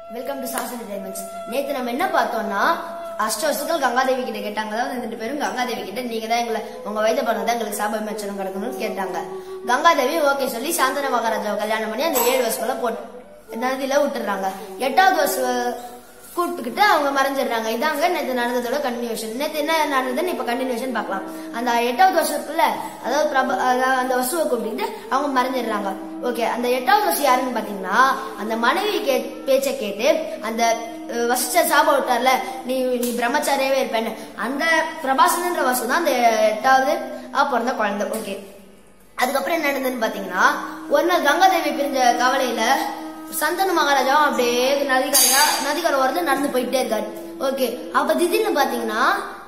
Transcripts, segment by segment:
Welcome to சாசன் diamonds நேத்து நம்ம என்ன பார்த்தோம்னா அஷ்ட வருஷத்துக்கு கங்காதேவி கிட்ட கேட்டாங்க அதாவது ரெண்டு பேரும் கங்காதேவி கிட்ட நீங்க தான் எங்களை உங்க வயது பண்ணதான் எங்களுக்கு சாப விமர்சனம் கிடக்கணும்னு கேட்டாங்க கங்காதேவி ஓகே சொல்லி சாந்தன மகாராஜாவை கல்யாணம் பண்ணி அந்த ஏழு வருஷத்துல போட்டு நதியில விட்டுறாங்க எட்டாவது வருஷம் கூப்பிட்டுக்கிட்டு அவங்க மறைஞ்சிடுறாங்க இதாங்க நேற்று நடந்ததோட கண்டினியூஷன் நேற்று என்ன நடந்ததுன்னு இப்ப கண்டினியூஷன் பார்க்கலாம் அந்த எட்டாவது வருஷத்துக்குள்ள அதாவது பிரப அதாவது அந்த வசுவை கூப்பிட்டு அவங்க மறைஞ்சிடுறாங்க ஓகே அந்த எட்டாவது வருஷம் யாருன்னு பாத்தீங்கன்னா அந்த மனைவி கே பேச்சை கேட்டு அந்த அஹ், வசிச்ச சாபம் விட்டார்ல நீ நீ பிரம்மச்சாரியாவே இருப்பேன்னு அந்த பிரபாசனன்ற வசு தான் அந்த எட்டாவது ஆ பிறந்த குழந்தை ஓகே அதுக்கப்புறம் என்ன நடந்ததுன்னு பாத்தீங்கன்னா ஒரு நாள் கங்காதேவி பிரிஞ்ச கவலையில சந்தனு மகாராஜாவும் அப்படியே நதிக்கரையா நதிக்கரை வந்து நடந்து போயிட்டே இருக்காரு ஓகே அப்ப திடீர்னு பாத்தீங்கன்னா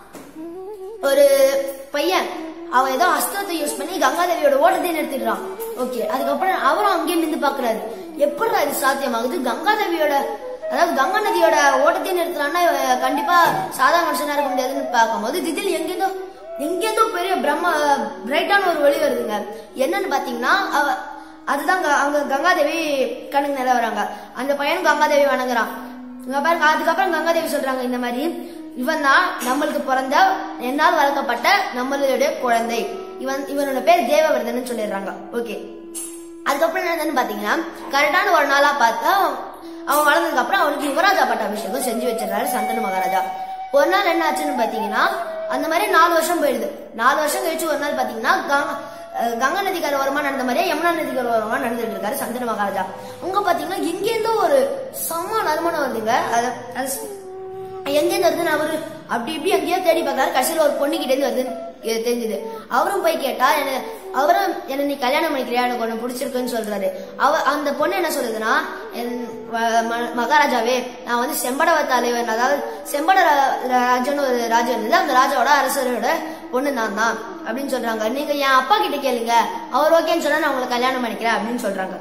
ஒரு பையன் அவன் ஏதோ அஸ்திரத்தை யூஸ் பண்ணி கங்காதேவியோட ஓட்டத்தை நிறுத்திடுறான் ஓகே அதுக்கப்புறம் அவரும் அங்கேயே நின்று பாக்குறாரு எப்படி இது சாத்தியமாகுது கங்காதேவியோட அதாவது கங்கா நதியோட ஓட்டத்தை நிறுத்துறான்னா இவன் கண்டிப்பா சாதாரண மனுஷனா இருக்க முடியாதுன்னு பார்க்கும்போது திடீர்னு எங்கேருந்தோ எங்கேருந்தோ பெரிய பிரம்ம பிரைட்டான ஒரு ஒளி வருதுங்க என்னன்னு பாத்தீங்கன்னா அவ அதுதான் அங்க- அங்க கங்காதேவி கண்ணுக்கு நேரா வராங்க அந்த பையனும் கங்காதேவி வணங்குறான் இங்க பாருங்க அதுக்கப்புறம் கங்காதேவி சொல்றாங்க இந்த மாதிரி இவன் தான் நம்மளுக்கு பிறந்த என்னால் வளர்க்கப்பட்ட நம்மளுடைய குழந்தை இவன் இவனோட பேர் தேவவர்தன் சொல்லிடுறாங்க ஓகே அதுக்கப்புறம் என்னன்னு பாத்தீங்கன்னா கரெக்டான ஒரு நாளா பார்த்தா அவன் வளர்ந்ததுக்கு அப்புறம் அவனுக்கு யுவராஜா பட்ட அபிஷேகம் செஞ்சு வச்சிடறாரு சந்தன மகாராஜா ஒரு நாள் என்ன ஆச்சுன்னு பாத்தீங்கன்னா அந்த மாதிரி நாலு வருஷம் போயிடுது நாலு வருஷம் கழிச்சு ஒரு நாள் பாத்தீங்கன்னா கங்கா அஹ் கங்கா நதிக்கரை ஓரமா நடந்த மாதிரியே யமுனா நதிக்கரை ஓரமா நடந்துட்டு இருக்காரு சந்தன மகாராஜா அங்க பாத்தீங்கன்னா எங்கேருந்தோ ஒரு செம்ம நறுமணம் வந்துங்க அது அது எங்கேருந்து வருதுன்னு அவரு அப்படி இப்படி எங்கேயோ தேடி பார்த்தாரு கடைசியில் ஒரு பொண்ணு கிட்ட இருந்து வருதுன்னு எ- தெரிஞ்சுது அவரும் போய் கேட்டா என்ன அவரும் என்ன நீ கல்யாணம் பண்ணிக்கிறியா எனக்கு ஒண்ணு பிடிச்சிருக்குன்னு சொல்றாரு அவ அந்த பொண்ணு என்ன சொல்லுதுன்னா என் வ- ம- மகாராஜாவே நான் வந்து செம்படவ தலைவன் அதாவது செம்பட ரா- ராஜன்னு ஒரு ராஜா இருந்தது அந்த ராஜாவோட அரசரோட பொண்ணு நான் தான் அப்படின்னு சொல்றாங்க நீங்க என் அப்பா கிட்ட கேளுங்க அவர் ஓகேன்னு சொன்னா நான் உங்களை கல்யாணம் பண்ணிக்கிறேன் அப்படின்னு சொல்றாங்க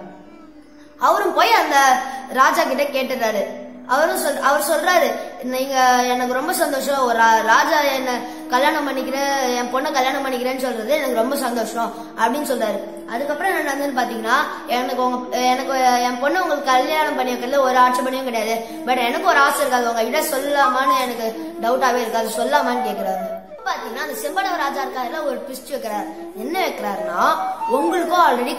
அவரும் போய் அந்த ராஜா கிட்ட கேட்டுறாரு அவரும் சொல் அவர் சொல்றாரு நீங்க எனக்கு ரொம்ப சந்தோஷம் ஒரு ரா- ராஜா என்ன கல்யாணம் பண்ணிக்கிறேன் என் பொண்ணை கல்யாணம் பண்ணிக்கிறேன்னு சொல்றது எனக்கு ரொம்ப சந்தோஷம் அப்படின்னு சொல்றாரு அதுக்கப்புறம் என்ன நடந்ததுன்னு பாத்தீங்கன்னா எனக்கு உங்க எனக்கு என் பொண்ணை உங்களுக்கு கல்யாணம் பண்ணி வைக்கிறதுல ஒரு ஆட்சேபனையும் கிடையாது பட் எனக்கு ஒரு ஆசை இருக்காது உங்க கிட்ட சொல்லாமான்னு எனக்கு டவுட்டாவே இருக்காது சொல்லாமான்னு கேக்குறாரு பாத்தீங்கன்னா அந்த செம்படவ ராஜா இருக்காருல ஒரு ட்விஸ்ட் வைக்கிறார் என்ன வைக்கிறாருன்னா உங்களுக்கும் ஆல்ரெடி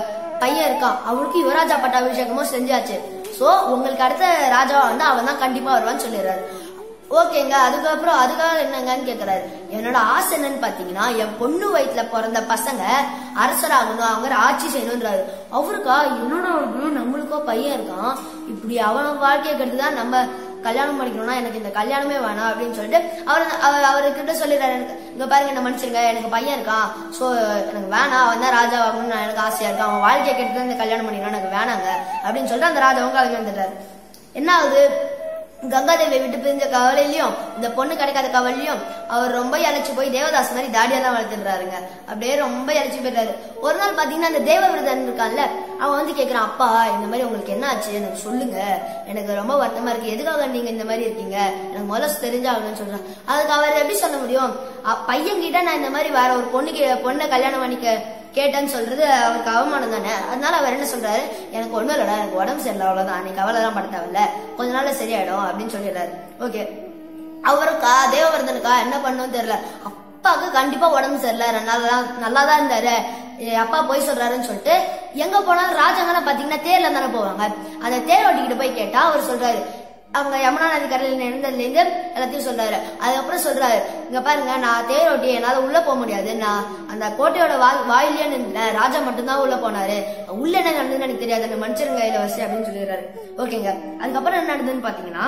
பையன் இருக்கான் அவருக்கு யுவராஜா பட்டாபிஷேகமும் செஞ்சாச்சு சோ உங்களுக்கு அடுத்த ராஜாவா வந்து அவன் தான் கண்டிப்பா வருவான்னு சொல்லிடுறாரு ஓகேங்க அதுக்கப்புறம் அதுக்காக என்னங்கன்னு கேக்குறாரு என்னோட ஆசை என்னன்னு பாத்தீங்கன்னா என் பொண்ணு வயிற்றுல பிறந்த பசங்க அரசராகணும் அவங்க ஆட்சி செய்யணும்ன்றாரு அவருக்கா என்னோட ஒரு நம்மளுக்கோ பையன் இருக்கான் இப்படி அவன் வாழ்க்கையை கெடுத்து தான் நம்ம கல்யாணம் பண்ணிக்கணும்னா எனக்கு இந்த கல்யாணமே வேணாம் அப்படின்னு சொல்லிட்டு அவர் அவர் அவர்கிட்ட சொல்லிடுறாரு எனக்கு இங்க பாருங்க என்ன மன்னிச்சிருங்க எனக்கு பையன் இருக்கான் சோ எனக்கு வேணாம் அவன் தான் ராஜா ஆகணும்னு நான் எனக்கு ஆசையா இருக்கு அவன் வாழ்க்கையை கெடுத்து தான் இந்த கல்யாணம் பண்ணிக்கணும் எனக்கு வேணாங்க அப்படின்னு சொல்லிட்டு அந்த ராஜாவும் கிளம்பி வந்துட்டாரு என்ன ஆகுது கங்காதேவி விட்டு பிரிஞ்ச கவலையிலயும் இந்த பொண்ணு கிடைக்காத கவலையும் அவர் ரொம்ப இழைச்சு போய் தேவதாஸ் மாதிரி தாடியெல்லாம் வளர்த்துடுறாருங்க அப்படியே ரொம்ப இழைச்சு போயிடுறாரு ஒரு நாள் பாத்தீங்கன்னா அந்த தேவவிரதன் இருக்கான்ல அவன் வந்து கேக்குறான் அப்பா இந்த மாதிரி உங்களுக்கு என்ன ஆச்சு எனக்கு சொல்லுங்க எனக்கு ரொம்ப வருத்தமா இருக்கு எதுக்காக நீங்க இந்த மாதிரி இருக்கீங்க எனக்கு முதல்ல தெரிஞ்சாகணும்னு சொல்றான் அதுக்கு அவர் எப்படி சொல்ல முடியும் அ- பையன் கிட்ட நான் இந்த மாதிரி வேற ஒரு பொண்ணுக்கு பொண்ணை கல்யாணம் பண்ணிக்க கேட்டேன்னு சொல்றது அவருக்கு அவமானம் தானே அதனால அவர் என்ன சொல்றாரு எனக்கு ஒண்ணும் இல்லடா எனக்கு உடம்பு சரியில்லை அவ்வளவுதான் நீ கவலை தான் பட தேவையில்ல கொஞ்ச நாள்ல சரியாயிடும் அப்படின்னு சொல்லிடுறாரு ஓகே அவருக்கா தேவவர்தனுக்கா என்ன பண்ணணும் தெரியல அப்பாவுக்கு கண்டிப்பா உடம்பு சரியில்லை ரெண்டு நாள் தான் நல்லா தான் இருந்தாரு எ, அப்பா போய் சொல்றாருன்னு சொல்லிட்டு எங்க போனாலும் ராஜாங்கெல்லாம் பாத்தீங்கன்னா தேர்ல தானே போவாங்க அந்த தேர் ஓட்டிக்கிட்டு போய் கேட்டா அவர் சொல்றாரு அவங்க யமுனா நதி கரையில் நின்றதுல இருந்து எல்லாத்தையும் சொல்றாரு அதுக்கப்புறம் சொல்றாரு இங்க பாருங்க நான் தேர் ஓட்டி என்னால உள்ள போக முடியாது நான் அந்த கோட்டையோட வாய் வாயிலே நின்றேன் ராஜா மட்டும்தான் உள்ள போனாரு உள்ள என்ன நடந்ததுன்னு எனக்கு தெரியாது அந்த மனுஷருங்க கையில வச்சு அப்படின்னு சொல்லிடுறாரு ஓகேங்க அதுக்கப்புறம் என்ன நடந்ததுன்னு பாத்தீங்கன்னா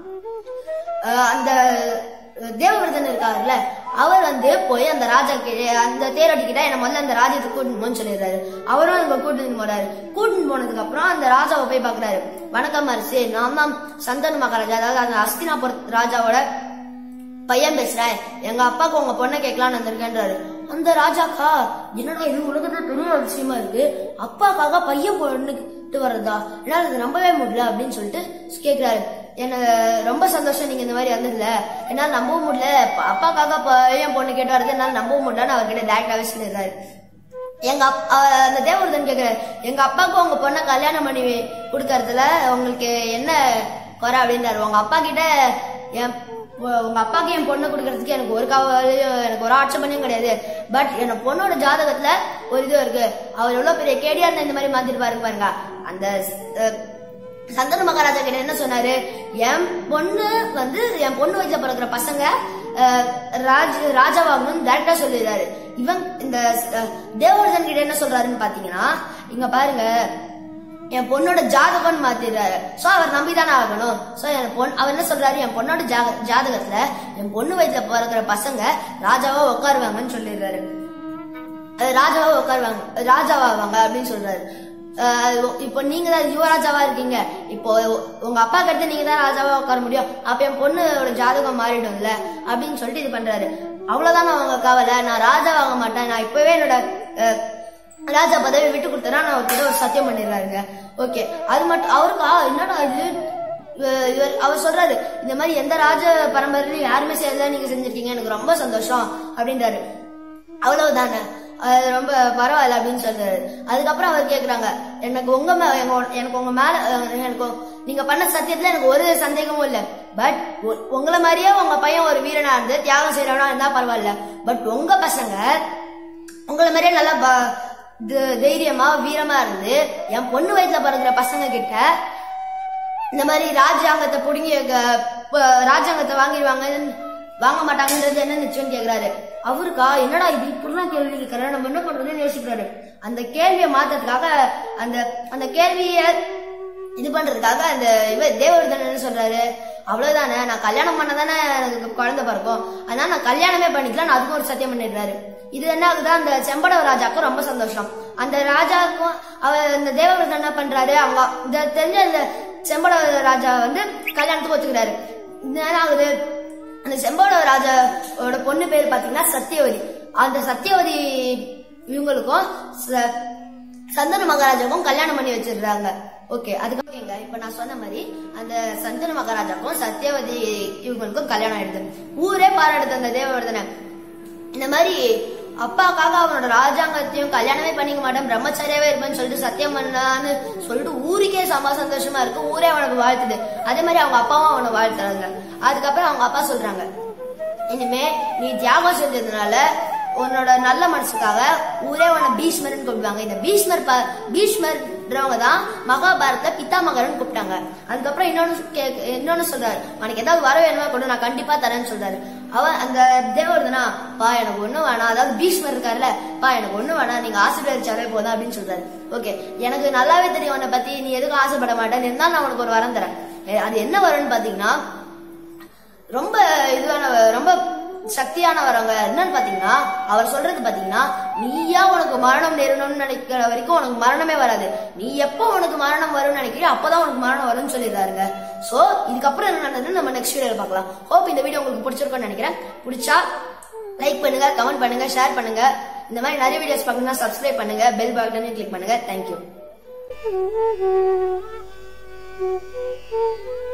அஹ் அந்த தேவவிரதன் இருக்காருல்ல அவர் வந்து போய் அந்த ராஜா கி- அந்த தேரோட்டி கிட்ட என்ன முதல்ல அந்த ராஜ்யத்துக்கு கூட்டின்னு போன்னு சொல்லிடுறாரு அவரும் அங்க கூட்டின்னு போறாரு கூட்டின்னு போனதுக்கு அப்புறம் அந்த ராஜாவை போய் பாக்குறாரு வணக்கம் அரசு நான் தான் சந்தனு மகாராஜா அதாவது அந்த அஸ்தினாபுர ராஜாவோட பையன் பேசுறேன் எங்க அப்பாக்கு உங்க பொண்ணை கேட்கலான்னு வந்திருக்கேன்றாரு அந்த ராஜாக்கா என்னடா இது உலகத்துல பெரிய விஷயமா இருக்கு அப்பாக்காக பையன் பொண்ணுக்கிட்டு வர்றதா என்னால இது நம்பவே முடியல அப்படின்னு சொல்லிட்டு கேக்குறாரு எனக்கு ரொம்ப சந்தோஷம் நீங்க இந்த மாதிரி வந்ததுல என்னால நம்பவும் முடியல அப்பா- அப்பாக்காக பையன் பொண்ணு கேட்டு வர்றது என்னால நம்பவும் முடியலன்னு அவர்கிட்ட டேரக்டாவே சொல்லிடுறாரு எங்க அப்- அஹ் அந்த தேவர்தன் கேக்குறாரு எங்க அப்பாவுக்கு உங்க பொண்ணை கல்யாணம் பண்ணி கொடுக்கறதுல உங்களுக்கு என்ன குறை அப்படின்றாரு உங்க அப்பா கிட்ட என் உ- உங்க அப்பாக்கு என் பொண்ணை கொடுக்கறதுக்கு எனக்கு ஒரு கவலையும் எனக்கு ஒரு ஆட்சேபனையும் கிடையாது பட் என் பொண்ணோட ஜாதகத்துல ஒரு இது இருக்கு அவர் எவ்வளவு பெரிய கேடியா இருந்தா இந்த மாதிரி மாத்திட்டு பாருங்க பாருங்க அந்த அஹ், சந்தன மகாராஜா கிட்ட என்ன சொன்னாரு என் பொண்ணு வந்து என் பொண்ணு வயசுல பிறக்கிற பசங்க அஹ், ராஜ் ராஜாவாகணும்னு டேரக்டா சொல்லிடுறாரு இவன் இந்த அஹ், தேவவர்தன் கிட்ட என்ன சொல்றாருன்னு பாத்தீங்கன்னா இங்க பாருங்க என் பொண்ணோட ஜாதகம் மாத்திடுறாரு சோ அவர் நம்பிதானே ஆகணும் சோ என் பொண்ணு அவர் என்ன சொல்றாரு என் பொண்ணோட ஜாக ஜாதகத்துல என் பொண்ணு வயசுல பிறக்கிற பசங்க ராஜாவா உட்காருவாங்கன்னு சொல்லிடுறாரு அது ராஜாவா உட்காருவாங்க ராஜாவாவாங்க அப்படின்னு சொல்றாரு அஹ் இப்போ நீங்க தான் யுவராஜாவா இருக்கீங்க இப்போ உங்க அப்பா அடுத்து நீங்க தான் ராஜாவா உட்கார முடியும் அப்ப என் பொண்ணோட ஜாதகம் மாறிடும்ல அப்படின்னு சொல்லிட்டு இது பண்றாரு அவ்வளவுதான் அவங்க கவலை நான் ராஜா வாங்க மாட்டேன் நான் இப்பவே என்னோட அஹ், ராஜா பதவி விட்டு கொடுத்தேன்னா நான் அவர்கிட்ட ஒரு சத்தியம் பண்ணிடுறாருங்க ஓகே அது மட்டும் அவருக்கு ஆ, என்னடா இது இவ- இவர் அவர் சொல்றாரு இந்த மாதிரி எந்த ராஜ பரம்பரையிலும் யாருமே செய்யறதா நீங்க செஞ்சிருக்கீங்க எனக்கு ரொம்ப சந்தோஷம் அப்படின்றாரு அவ்வளவுதானே அது ரொம்ப பரவாயில்ல அப்படின்னு சொல்றாரு அதுக்கப்புறம் அவர் கேக்குறாங்க எனக்கு உங்க மே- எங்க- எனக்கு உங்க மேல அஹ், எனக்கு நீங்க பண்ண சத்தியத்துல எனக்கு ஒரு சந்தேகமும் இல்ல பட் உங்களை மாதிரியே உங்க பையன் ஒரு வீரனா இருந்து தியாகம் செய்யறவனா இருந்தா பரவாயில்ல பட் உங்க பசங்க உங்களை மாதிரியே நல்லா ப- த- தைரியமா வீரமா இருந்து என் பொண்ணு வயசுல பிறகுற பசங்க கிட்ட இந்த மாதிரி ராஜாங்கத்தை புடுங்கி க- ப- ராஜாங்கத்தை வாங்கிடுவாங்க வாங்க மாட்டாங்கன்றது என்ன நிச்சயம் கேக்குறாரு அவருக்கா என்னடா இது இப்படிலாம் கேள்வி இருக்கிற நம்ம என்ன பண்றதுன்னு யோசிக்கிறாரு அந்த கேள்வியை மாத்துறதுக்காக அந்த அந்த கேள்விய இது பண்றதுக்காக அந்த இவ தேவர்தன் என்ன சொல்றாரு அவ்வளவுதானே நான் கல்யாணம் பண்ணதானே எனக்கு குழந்தை பிறக்கும் அதனால நான் கல்யாணமே பண்ணிக்கலாம் நான் அதுக்கும் ஒரு சத்தியம் பண்ணிடுறாரு இது என்ன ஆகுது அந்த செம்படவ ராஜாக்கும் ரொம்ப சந்தோஷம் அந்த ராஜாவுக்கும் அவர் இந்த தேவவிரதன் என்ன பண்றாரு அவங்க இந்த தெரிஞ்ச அந்த செம்படவ ராஜா வந்து கல்யாணத்துக்கு ஒத்துக்கிறாரு இது என்ன ஆகுது அந்த செம்படவ ராஜாவோட பொண்ணு பேர் பாத்தீங்கன்னா சத்தியவதி அந்த சத்தியவதி இவங்களுக்கும் ச- சந்தன மகாராஜாவுக்கும் கல்யாணம் பண்ணி வச்சிடுறாங்க ஓகே அதுக்கப்புறம் எங்க இப்ப நான் சொன்ன மாதிரி அந்த சந்தன மகாராஜாக்கும் சத்தியவதி இவங்களுக்கும் கல்யாணம் ஆயிடுது ஊரே பாராடுது அந்த தேவவர்தனை இந்த மாதிரி அப்பாக்காக அவனோட ராஜாங்கத்தையும் கல்யாணமே பண்ணிக்க மாட்டேன் பிரம்மச்சாரியாவே இருப்பேன்னு சொல்லிட்டு சத்தியம் பண்ணான்னு சொல்லிட்டு ஊருக்கே செம்ம சந்தோஷமா இருக்கு ஊரே அவனுக்கு வாழ்த்துது அதே மாதிரி அவங்க அப்பாவும் அவனை வாழ்த்துறாங்க அதுக்கப்புறம் அவங்க அப்பா சொல்றாங்க இனிமே நீ தியாகம் செஞ்சதுனால உன்னோட நல்ல மனசுக்காக ஊரே உன்னை பீஷ்மர்னு கூப்பிடுவாங்க இந்த பீஷ்மர் ப- பீஷ்மர்ன்றவங்க தான் மகாபாரத பித்தாமகர்னு கூப்பிட்டாங்க அதுக்கப்புறம் இன்னொன்னு கே- இன்னொன்னு சொல்றாரு உனக்கு ஏதாவது வர வேணுமா கொண்டு நான் கண்டிப்பா தரேன்னு சொல்றாரு அவன் அந்த தேவர்தனா பா எனக்கு ஒண்ணு வேணாம் அதாவது பீஷ்மர் இருக்காருல்ல பா எனக்கு ஒண்ணு வேணாம் நீங்க ஆசீர்வதிச்சாலே போதும் அப்படின்னு சொல்றாரு ஓகே எனக்கு நல்லாவே தெரியும் உன்னை பத்தி நீ எதுக்கும் ஆசைப்பட மாட்டேன் இருந்தாலும் நான் உனக்கு ஒரு வரம் தரேன் எ, அது என்ன வரம்னு பாத்தீங்கன்னா ரொம்ப இதுவான ரொம்ப சக்தியானவரவங்க என்னன்னு பாத்தீங்கன்னா அவர் சொல்றது பாத்தீங்கன்னா நீயா உனக்கு மரணம் நேரணும்னு நினைக்கிற வரைக்கும் உனக்கு மரணமே வராது நீ எப்போ உனக்கு மரணம் வரும்னு நினைக்கிறியோ அப்பதான் உனக்கு மரணம் வரும்னு சொல்லிடுறாருங்க சோ இதுக்கப்புறம் என்ன நடந்ததுன்னு நம்ம நெக்ஸ்ட் வீடியோல பார்க்கலாம் ஹோப் இந்த வீடியோ உங்களுக்கு பிடிச்சிருக்கும்னு நினைக்கிறேன் பிடிச்சா லைக் பண்ணுங்க கமெண்ட் பண்ணுங்க ஷேர் பண்ணுங்க இந்த மாதிரி நிறைய வீடியோஸ் பார்க்கணும்னா சப்ஸ்கிரைப் பண்ணுங்க பெல் பட்டனையும் கிளிக் பண்ணுங்க தேங்க்யூ Thank you.